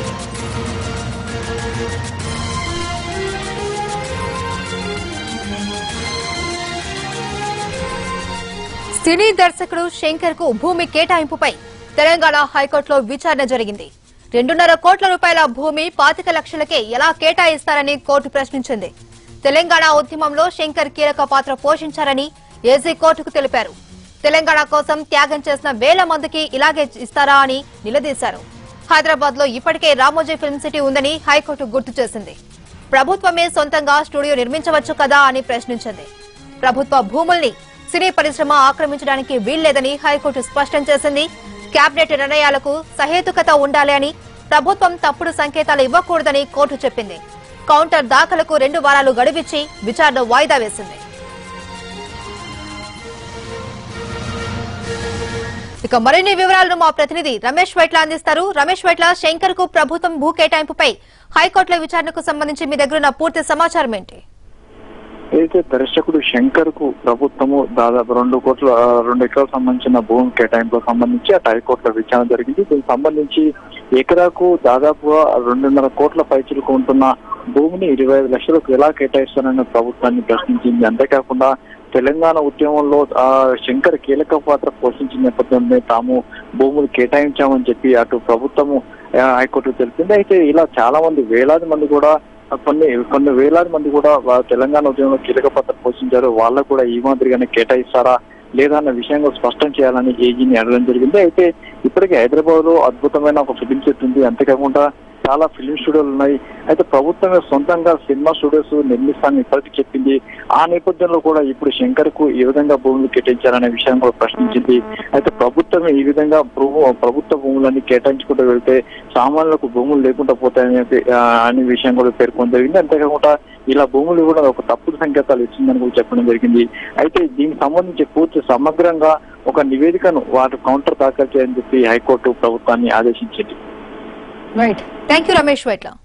సినీ దర్శకుడు శంకర్ కు భూమి కేటాయింపుపై తెలంగాణ హైకోర్టులో విచారణ జరిగింది రెండున్నర కోట్ల రూపాయల భూమి పాతిక లక్షలకే ఎలా కేటాయిస్తారని కోర్టు ప్రశ్నించింది తెలంగాణ ఉద్యమంలో శంకర్ కీలక పాత్ర పోషించారని ఏజీ కోర్టుకు తెలిపారు తెలంగాణ కోసం త్యాగం చేసిన వేల మందికి ఇలాగే ఇస్తారా అని నిలదీశారు హైదరాబాద్ లో ఇప్పటికే రామోజీ ఫిల్మ్ సిటీ ఉందని హైకోర్టు గుర్తు చేసింది ప్రభుత్వమే సొంతంగా స్టూడియో నిర్మించవచ్చు కదా అని ప్రశ్నించింది ప్రభుత్వ భూముల్ని సినీ పరిశ్రమ ఆక్రమించడానికి వీల్లేదని హైకోర్టు స్పష్టం చేసింది కేబినెట్ నిర్ణయాలకు సహేతుకత ఉండాలి అని ప్రభుత్వం తప్పుడు సంకేతాలు ఇవ్వకూడదని కోర్టు చెప్పింది కౌంటర్ దాఖలకు రెండు వారాలు గడువిచ్చి విచారణ వాయిదా వేసింది ఇక మరిన్ని వివరాలను మా ప్రతినిధి రమేష్ వైట్ల అందిస్తారు రమేష్ వైట్ల శంకర్ కు ప్రభుత్వం భూ కేటాయింపుపై హైకోర్టులో విచారణకు సంబంధించి మీ దగ్గర ఉన్న పూర్తి సమాచారం ఏంటి అయితే దర్శకుడు శంకర్ కు ప్రభుత్వము దాదాపు రెండు కోట్ల ఆ, రెండు ఎకరాలకు సంబంధించిన భూమి కేటాయింపులకు సంబంధించి అటు హైకోర్టులో విచారణ జరిగింది దీనికి సంబంధించి ఎకరాకు దాదాపుగా రెండున్నర కోట్ల పైచులకు ఉంటున్న భూమిని ఇరవై ఐదు లక్షలకు ఎలా కేటాయిస్తానని ప్రభుత్వాన్ని ప్రశ్నించింది అంతేకాకుండా తెలంగాణ ఉద్యమంలో ఆ శంకర్ కీలక పాత్ర పోషించిన నేపథ్యంలో తాము భూములు కేటాయించామని చెప్పి అటు ప్రభుత్వము ఆ, హైకోర్టు తెలిపింది అయితే ఇలా చాలా మంది వేలాది మంది కూడా కొన్ని కొన్ని వేలాది మంది కూడా వా- తెలంగాణ ఉద్యమంలో కీలక పాత్ర పోషించారు వాళ్ళకు కూడా ఈ మాదిరిగానే కేటాయిస్తారా లేదా అన్న విషయంగా స్పష్టం చేయాలని ఏజీని అడగడం జరిగింది అయితే ఇప్పటికే హైదరాబాద్ లో అద్భుతమైన ఒక ఫిలిం సెట్ ఉంది అంతేకాకుండా చాలా ఫిలిం స్టూడియోలు ఉన్నాయి అయితే ప్రభుత్వమే సొంతంగా సినిమా స్టూడియోస్ నిర్మిస్తానని ఇప్పటికీ చెప్పింది ఆ నేపథ్యంలో కూడా ఇప్పుడు శంకర్ కు ఈ విధంగా భూములు కేటాయించారనే విషయం కూడా ప్రశ్నించింది అయితే ప్రభుత్వమే ఈ విధంగా భూ- ప్రభుత్వ భూములన్నీ కేటాయించుకుంటూ వెళ్తే సామాన్యులకు భూములు లేకుండా పోతాయని చెప్పి- ఆ, అనే విషయం కూడా పేర్కొని జరిగింది అంతేకాకుండా ఇలా భూములు కూడా ఒక తప్పుడు సంకేతాలు ఇచ్చిందని కూడా చెప్పడం జరిగింది అయితే దీనికి సంబంధించి పూర్తి సమగ్రంగా ఒక నివేదికను వాటి కౌంటర్ దాఖలు చేయాలని చెప్పి హైకోర్టు ప్రభుత్వాన్ని ఆదేశించింది right thank you Ramesh Vaitla